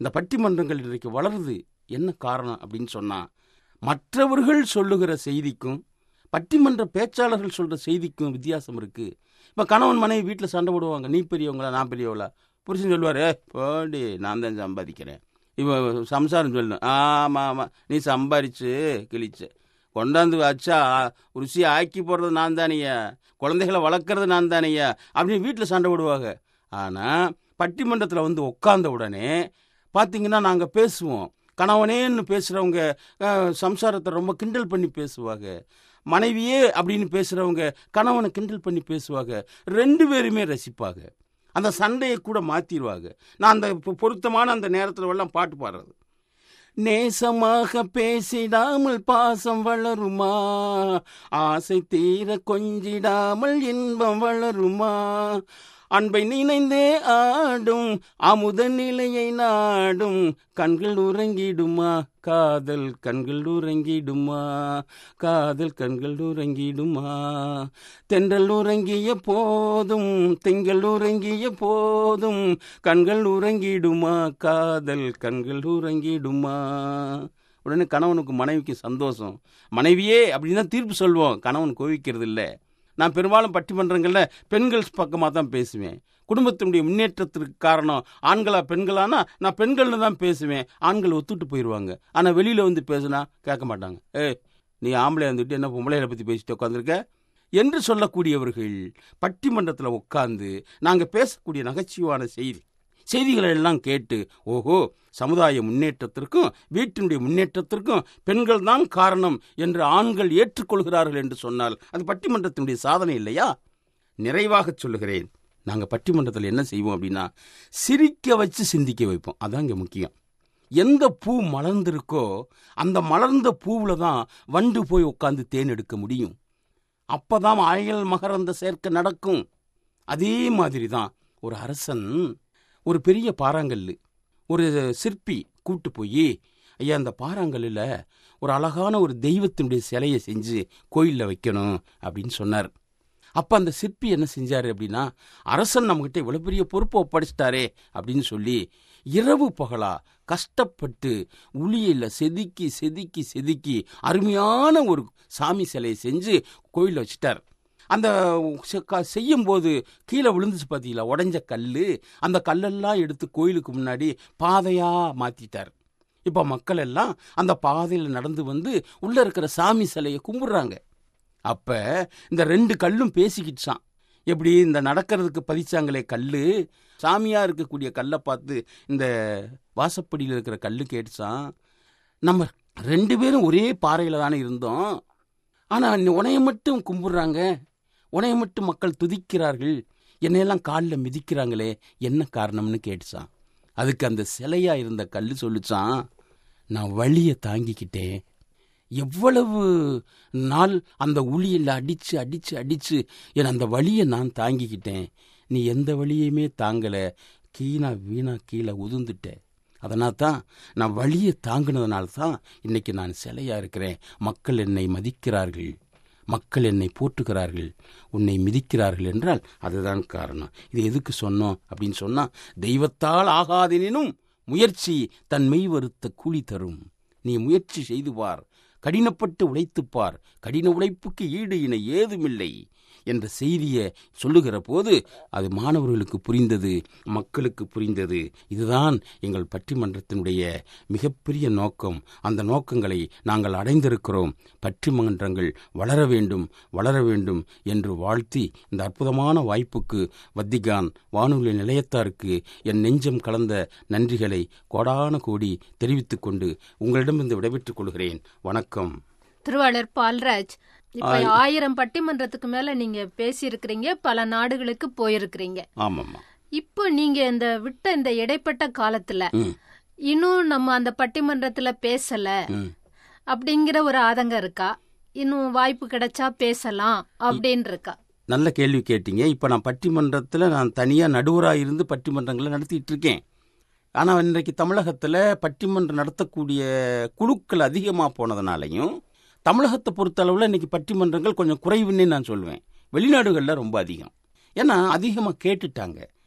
இந்த பட்டிமன்றங்கள் இன்றைக்கு வளருது என்ன காரணம் அப்படின்னு சொன்னா மற்றவர்கள் சொல்லுகிற செய்திக்கும் பட்டிமன்ற பேச்சாளர்கள் சொல்ற செய்திக்கும் வித்தியாசம் இருக்கு இப்ப கணவன் மனைவி வீட்டில் சண்டை போடுவாங்க நீ பெரியவங்களா நான் பெரியவளா புருஷன் சொல்லுவார் ஏ போடி நான் தான் சம்பாதிக்கிறேன் இவன் சம்சாரம் சொல்லணும் ஆமா ஆமா நீ சம்பாரிச்சு கிழிச்ச கொண்டாந்து வச்சா ருசியை ஆக்கி போடுறது நான் தானையா குழந்தைகளை வளர்க்குறது நான் தானையா அப்படின்னு வீட்டில் சண்டை போடுவாங்க ஆனால் பட்டிமன்றத்தில் வந்து உட்கார்ந்த உடனே பார்த்தீங்கன்னா நாங்கள் பேசுவோம் கணவனேன்னு பேசுகிறவங்க சம்சாரத்தை ரொம்ப கிண்டல் பண்ணி பேசுவாங்க மனைவியே அப்படின்னு பேசுகிறவங்க கணவனை கிண்டல் பண்ணி பேசுவாங்க ரெண்டு பேருமே ரசிப்பாங்க அந்த சண்டையை கூட மாற்றிடுவாங்க நான் அந்த பொ- பொருத்தமான அந்த நேரத்தில் எல்லாம் பாட்டு பாடுறது நேசமாக பேசிடாமல் பாசம் வளருமா ஆசை தீர கொஞ்சிடாமல் இன்பம் வளருமா அன்பை நினைந்தே ஆடும் அமுத நிலையை நாடும் கண்கள் உறங்கிடுமா காதல் கண்கள் உறங்கிடுமா காதல் கண்கள் உறங்கிடுமா தென்றல் உறங்கிய போதும் திங்கள் உறங்கிய போதும் கண்கள் உறங்கிடுமா காதல் கண்கள் உறங்கிடுமா உடனே கணவனுக்கு மனைவிக்கு சந்தோஷம் மனைவியே அப்படின்னு தான் தீர்ப்பு சொல்வோம் கணவன் கோவிக்கிறது இல்லை நான் பெரும்பாலும் பட்டிமன்றங்களில் பெண்கள் பக்கமாக தான் பேசுவேன் குடும்பத்தினுடைய முன்னேற்றத்திற்கு காரணம் ஆண்களா பெண்களானா நான் பெண்கள்னு தான் பேசுவேன் ஆண்கள் ஒத்துட்டு போயிடுவாங்க ஆனால் வெளியில் வந்து பேசுனா கேட்க மாட்டாங்க ஏய் நீ ஆம்பளை வந்துட்டு என்ன பொம்பளைகளை பற்றி பேசிட்டு உட்காந்துருக்க என்று சொல்லக்கூடியவர்கள் பட்டிமன்றத்தில் உட்கார்ந்து நாங்கள் பேசக்கூடிய நகைச்சுவான செய்தி செய்திகளை எல்லாம் கேட்டு ஓஹோ சமுதாய முன்னேற்றத்திற்கும் வீட்டினுடைய முன்னேற்றத்திற்கும் பெண்கள் தான் காரணம் என்று ஆண்கள் ஏற்றுக்கொள்கிறார்கள் என்று சொன்னால் அது பட்டிமன்றத்தினுடைய சாதனை இல்லையா நிறைவாக சொல்லுகிறேன் நாங்கள் பட்டிமன்றத்தில் என்ன செய்வோம் அப்படின்னா சிரிக்க வச்சு சிந்திக்க வைப்போம் அதான் இங்கே முக்கியம் எந்த பூ மலர்ந்திருக்கோ அந்த மலர்ந்த பூவில் தான் வண்டு போய் உட்காந்து தேன் எடுக்க முடியும் அப்பதான் அயல் மகரந்த சேர்க்கை நடக்கும் அதே மாதிரி தான் ஒரு அரசன் ஒரு பெரிய பாறாங்கல்லு ஒரு சிற்பி கூட்டு போய் ஐயா அந்த பாறாங்கல்லில் ஒரு அழகான ஒரு தெய்வத்தினுடைய சிலையை செஞ்சு கோயிலில் வைக்கணும் அப்படின்னு சொன்னார் அப்போ அந்த சிற்பி என்ன செஞ்சாரு அப்படின்னா அரசன் நம்மகிட்ட இவ்வளோ பெரிய பொறுப்பை ஒப்படைச்சிட்டாரே அப்படின்னு சொல்லி இரவு பகலா கஷ்டப்பட்டு உளியில் செதுக்கி செதுக்கி செதுக்கி அருமையான ஒரு சாமி சிலையை செஞ்சு கோயிலில் வச்சிட்டார் அந்த செ- க- செய்யும்போது கீழே விழுந்துச்சு பார்த்தீங்களா உடைஞ்ச கல் அந்த கல்லெல்லாம் எடுத்து கோயிலுக்கு முன்னாடி பாதையாக மாற்றிட்டார் இப்போ மக்கள் எல்லாம் அந்த பாதையில் நடந்து வந்து உள்ளே இருக்கிற சாமி சிலையை கும்பிடுறாங்க அப்போ இந்த ரெண்டு கல்லும் பேசிக்கிச்சான் எப்படி இந்த நடக்கிறதுக்கு பதிச்சாங்களே கல் சாமியாக இருக்கக்கூடிய கல்லை பார்த்து இந்த வாசப்படியில் இருக்கிற கல் கேட்டுச்சான் நம்ம ரெண்டு பேரும் ஒரே பாறையில் தானே இருந்தோம் ஆனால் உனைய மட்டும் கும்பிடுறாங்க உனைய மட்டும் மக்கள் துதிக்கிறார்கள் என்னையெல்லாம் காலில் மிதிக்கிறாங்களே என்ன காரணம்னு கேட்டுச்சான் அதுக்கு அந்த சிலையா இருந்த கல் சொல்லிச்சான் நான் வழியை தாங்கிக்கிட்டேன் எவ்வளவு நாள் அந்த உளியில் அடிச்சு அடிச்சு அடிச்சு என் அந்த வழியை நான் தாங்கிக்கிட்டேன் நீ எந்த வழியுமே தாங்கல கீழா வீணா கீழே உதிர்ந்துட்ட அதனால் தான் நான் வழியை தாங்கினதுனால தான் இன்னைக்கு நான் சிலையா இருக்கிறேன் மக்கள் என்னை மதிக்கிறார்கள் மக்கள் என்னை போற்றுகிறார்கள் உன்னை மிதிக்கிறார்கள் என்றால் அதுதான் காரணம் இது எதுக்கு சொன்னோம் அப்படின்னு சொன்னா தெய்வத்தால் ஆகாதெனினும் முயற்சி தன் மெய் வருத்த கூலி தரும் நீ முயற்சி செய்து பார் கடினப்பட்டு உழைத்துப் பார் கடின உழைப்புக்கு ஈடு இணை ஏதுமில்லை என்ற செய்தியை சொல்லுகிற போது அது மாணவர்களுக்கு புரிந்தது மக்களுக்கு புரிந்தது இதுதான் எங்கள் பட்டிமன்றத்தினுடைய மிகப்பெரிய நோக்கம் அந்த நோக்கங்களை நாங்கள் அடைந்திருக்கிறோம் பட்டிமன்றங்கள் வளர வேண்டும் வளர வேண்டும் என்று வாழ்த்தி இந்த அற்புதமான வாய்ப்புக்கு வத்திகான் வானொலி நிலையத்தாருக்கு என் நெஞ்சம் கலந்த நன்றிகளை கோடான கோடி தெரிவித்துக் கொண்டு உங்களிடமிருந்து விடைபெற்றுக் கொள்கிறேன் வணக்கம் திருவாளர் பால்ராஜ் இப்ப ஆயிரம் பட்டிமன்றத்துக்கு மேல நீங்க பேசியிருக்கிறீங்க பல நாடுகளுக்கு போயிருக்கிறீங்க ஆமாம்மா இப்போ நீங்க இந்த விட்ட இந்த இடைப்பட்ட காலத்துல ம் இன்னும் நம்ம அந்த பட்டிமன்றத்துல பேசல ம் அப்படிங்கிற ஒரு ஆதங்கம் இருக்கா இன்னும் வாய்ப்பு கிடைச்சா பேசலாம் அப்படின்னு இருக்கா நல்ல கேள்வி கேட்டீங்க இப்போ நான் பட்டிமன்றத்தில் நான் தனியாக நடுவராக இருந்து பட்டிமன்றங்களை நடத்திட்டு இருக்கேன் ஆனால் இன்றைக்கு தமிழகத்தில் பட்டிமன்றம் நடத்தக்கூடிய குழுக்கள் அதிகமாக போனதுனாலையும் தமிழகத்தை பொறுத்தளவில் இன்னைக்கு பட்டிமன்றங்கள் கொஞ்சம் குறைவுன்னே நான் சொல்லுவேன் வெளிநாடுகளில் ரொம்ப அதிகம் ஏன்னா அதிகமாக கேட்டுட்டாங்க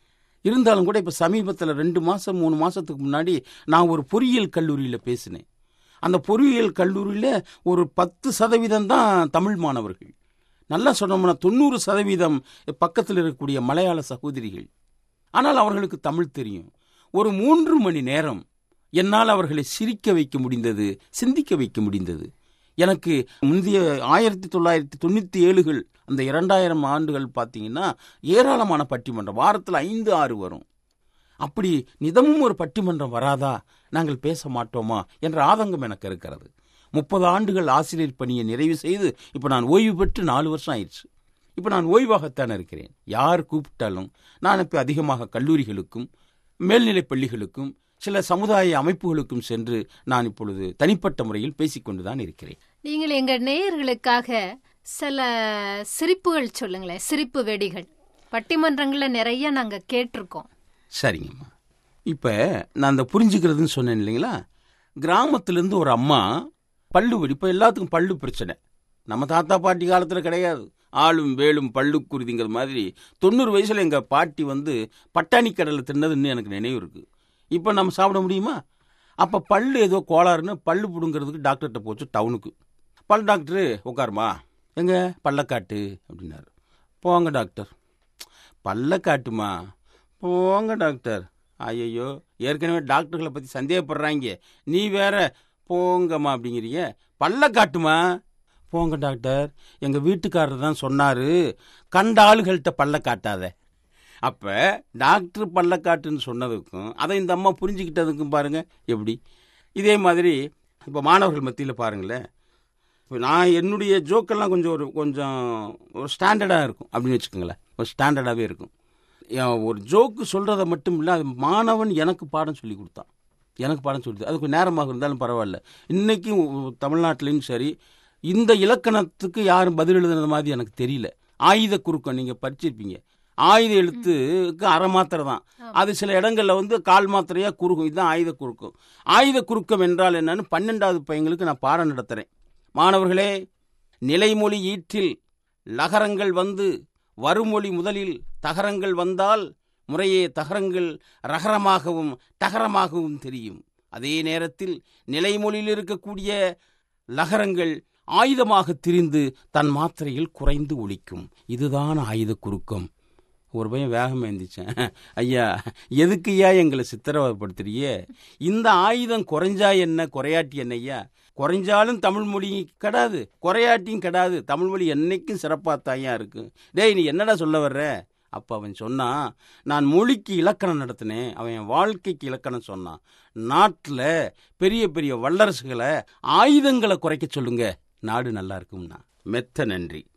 இருந்தாலும் கூட இப்போ சமீபத்தில் ரெண்டு மாதம் மூணு மாதத்துக்கு முன்னாடி நான் ஒரு பொறியியல் கல்லூரியில் பேசினேன் அந்த பொறியியல் கல்லூரியில் ஒரு பத்து சதவீதம் தான் தமிழ் மாணவர்கள் நல்லா சொன்னோம்னா தொண்ணூறு சதவீதம் பக்கத்தில் இருக்கக்கூடிய மலையாள சகோதரிகள் ஆனால் அவர்களுக்கு தமிழ் தெரியும் ஒரு மூன்று மணி நேரம் என்னால் அவர்களை சிரிக்க வைக்க முடிந்தது சிந்திக்க வைக்க முடிந்தது எனக்கு முந்தைய ஆயிரத்தி தொள்ளாயிரத்தி தொண்ணூற்றி ஏழுகள் அந்த இரண்டாயிரம் ஆண்டுகள் பார்த்தீங்கன்னா ஏராளமான பட்டிமன்றம் வாரத்தில் ஐந்து ஆறு வரும் அப்படி நிதமும் ஒரு பட்டிமன்றம் வராதா நாங்கள் பேச மாட்டோமா என்ற ஆதங்கம் எனக்கு இருக்கிறது முப்பது ஆண்டுகள் ஆசிரியர் பணியை நிறைவு செய்து இப்போ நான் ஓய்வு பெற்று நாலு வருஷம் ஆயிடுச்சு இப்போ நான் ஓய்வாகத்தான் இருக்கிறேன் யார் கூப்பிட்டாலும் நான் இப்போ அதிகமாக கல்லூரிகளுக்கும் மேல்நிலைப் பள்ளிகளுக்கும் சில சமுதாய அமைப்புகளுக்கும் சென்று நான் இப்பொழுது தனிப்பட்ட முறையில் பேசிக்கொண்டு தான் இருக்கிறேன் நீங்கள் எங்க நேயர்களுக்காக சில சிரிப்புகள் சொல்லுங்களேன் சிரிப்பு வெடிகள் பட்டிமன்றங்கள்ல நிறைய நாங்க கேட்டிருக்கோம் சரிங்கம்மா இப்போ நான் அந்த புரிஞ்சுக்கிறதுன்னு சொன்னேன் இல்லைங்களா கிராமத்துலேருந்து ஒரு அம்மா பல்லு வலி இப்போ எல்லாத்துக்கும் பல்லு பிரச்சனை நம்ம தாத்தா பாட்டி காலத்தில் கிடையாது ஆளும் வேலும் பல்லு குருதிங்கிற மாதிரி தொண்ணூறு வயசில் எங்கள் பாட்டி வந்து பட்டாணி கடலை தின்னதுன்னு எனக்கு நினைவு இருக்குது இப்போ நம்ம சாப்பிட முடியுமா அப்போ பல்லு ஏதோ கோளாறுன்னு பல்லு பிடுங்கிறதுக்கு டாக்டர்கிட்ட போச்சு டவுனுக்கு பல் டாக்டரு உட்காருமா எங்க பள்ளக்காட்டு அப்படின்னாரு போங்க டாக்டர் பள்ளக்காட்டுமா போங்க டாக்டர் ஐயையோ ஏற்கனவே டாக்டர்களை பற்றி சந்தேகப்படுறாங்க நீ வேற போங்கம்மா அப்படிங்கிறீங்க பல்ல காட்டுமா போங்க டாக்டர் எங்கள் வீட்டுக்காரர் தான் சொன்னார் கண்ட ஆளுகள்கிட்ட பல்ல காட்டாத அப்போ டாக்டர் பல்ல காட்டுன்னு சொன்னதுக்கும் அதை இந்த அம்மா புரிஞ்சுக்கிட்டதுக்கும் பாருங்க எப்படி இதே மாதிரி இப்போ மாணவர்கள் மத்தியில் பாருங்களேன் இப்போ நான் என்னுடைய ஜோக்கெல்லாம் கொஞ்சம் ஒரு கொஞ்சம் ஒரு ஸ்டாண்டர்டாக இருக்கும் அப்படின்னு வச்சுக்கோங்களேன் ஒரு ஸ்டாண்டர்டாகவே இருக்கும் என் ஒரு ஜோக்கு சொல்கிறத மட்டும் இல்லை அது மாணவன் எனக்கு பாடம் சொல்லி கொடுத்தான் எனக்கு பாடம் சொல்லி அதுக்கு நேரமாக இருந்தாலும் பரவாயில்ல இன்றைக்கும் தமிழ்நாட்டிலையும் சரி இந்த இலக்கணத்துக்கு யாரும் பதில் எழுதுனது மாதிரி எனக்கு தெரியல ஆயுத குறுக்கம் நீங்கள் படிச்சிருப்பீங்க ஆயுத எழுத்துக்கு அரை மாத்திரை தான் அது சில இடங்களில் வந்து கால் மாத்திரையாக குறுக்கும் இதுதான் ஆயுத குறுக்கம் ஆயுத குறுக்கம் என்றால் என்னன்னு பன்னெண்டாவது பையங்களுக்கு நான் பாடம் நடத்துகிறேன் மாணவர்களே நிலைமொழி ஈற்றில் லகரங்கள் வந்து வருமொழி முதலில் தகரங்கள் வந்தால் முறையே தகரங்கள் ரகரமாகவும் டகரமாகவும் தெரியும் அதே நேரத்தில் நிலைமொழியில் இருக்கக்கூடிய லகரங்கள் ஆயுதமாக திரிந்து தன் மாத்திரையில் குறைந்து ஒழிக்கும் இதுதான் ஆயுத குறுக்கம் ஒரு பையன் வேகமாக எழுந்திரிச்சேன் ஐயா எதுக்கு ஐயா எங்களை சித்திரவதைப்படுத்துறியே இந்த ஆயுதம் குறைஞ்சா என்ன குறையாட்டி என்ன ஐயா குறைஞ்சாலும் தமிழ் மொழி கெடாது குறையாட்டியும் கெடாது தமிழ் மொழி என்னைக்கும் சிறப்பாக தாயா இருக்கு டேய் நீ என்னடா சொல்ல வர்ற அப்போ அவன் சொன்னான் நான் மொழிக்கு இலக்கணம் நடத்தினேன் அவன் என் வாழ்க்கைக்கு இலக்கணம் சொன்னான் நாட்டில் பெரிய பெரிய வல்லரசுகளை ஆயுதங்களை குறைக்க சொல்லுங்க நாடு நல்லா இருக்கும்னா மெத்த நன்றி